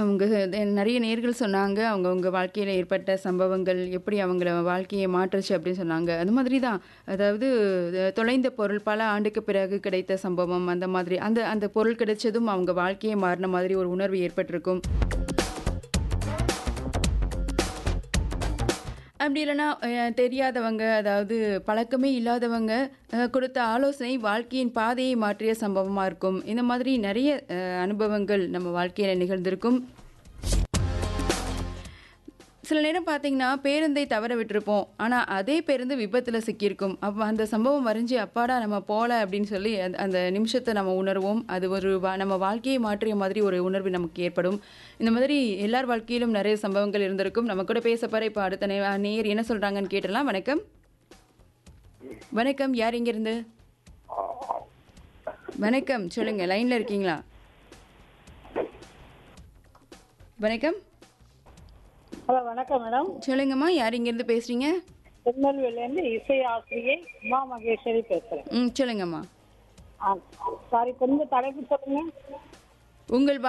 அவங்க அ நெறைய நேயர்கள் சொன்னாங்க. அவங்கவங்க வாழ்க்கையில ஏற்பட்ட சம்பவங்கள், எப்படி அவங்கள வாழ்க்கைய மாற்றுச்சு அப்படின்னு சொன்னாங்க. அது மாதிரி தான். அதாவது அ தொலைந்த பொருள் பல ஆண்டுக்கு பிறகு கிடைத்த சம்பவம் அந்த மாதிரி. அந்த அந்த பொருள் கிடைச்சதும் அவங்க வாழ்க்கையே மாறுன மாதிரி ஒரு உணர்வு ஏற்பட்டிருக்கும். அப்படி இல்லன்னா அ தெரியாதவங்க, அதாவது பழக்கமே இல்லாதவங்க அ கொடுத்த ஆலோசனை வாழ்க்கையின் பாதையை மாற்றிய சம்பவமா இருக்கும். இந்த மாதிரி நெறைய அ அனுபவங்கள் நம்ம வாழ்க்கையில நிகழ்ந்திருக்கும். சில நேரம் பார்த்தீங்கன்னா, பேருந்தை தவற விட்டுருப்போம். ஆனா, அதே பேருந்து விபத்துல சிக்கியிருக்கும். அப்ப அந்த சம்பவம் வரைஞ்சு, "அப்பாடா நம்ம போல" அப்படின்னு சொல்லி அந்த அந்த நிமிஷத்த நம்ம உணர்வோம். அது ஒரு வ நம்ம வாழ்க்கையை மாற்றிய மாதிரி ஒரு உணர்வு நமக்கு ஏற்படும். இந்த மாதிரி எல்லார் வாழ்க்கையிலும் நெறைய சம்பவங்கள் இருந்திருக்கும். நம்ம கூட பேச போற இப்ப அடுத்த நே நேயர் என்ன சொல்றாங்கன்னு கேட்டுறலாம். வணக்கம். வணக்கம். யார் எங்கேருந்து? வணக்கம். சொல்லுங்க. லைன்ல இருக்கீங்களா? வணக்கம். ஹலோ வணக்கம் மேடம். சொல்லுங்கம்மா. யார் எங்கேருந்து பேசுறீங்க? திருநெல்வேலியிலேருந்து இசை ஆசிரியை உமா மகேஸ்வரி பேசுறேன். ம். சொல்லுங்கம்மா. ஆ சாரி கொஞ்சம் தலைப்பு சொல்லுங்க. உங்கள்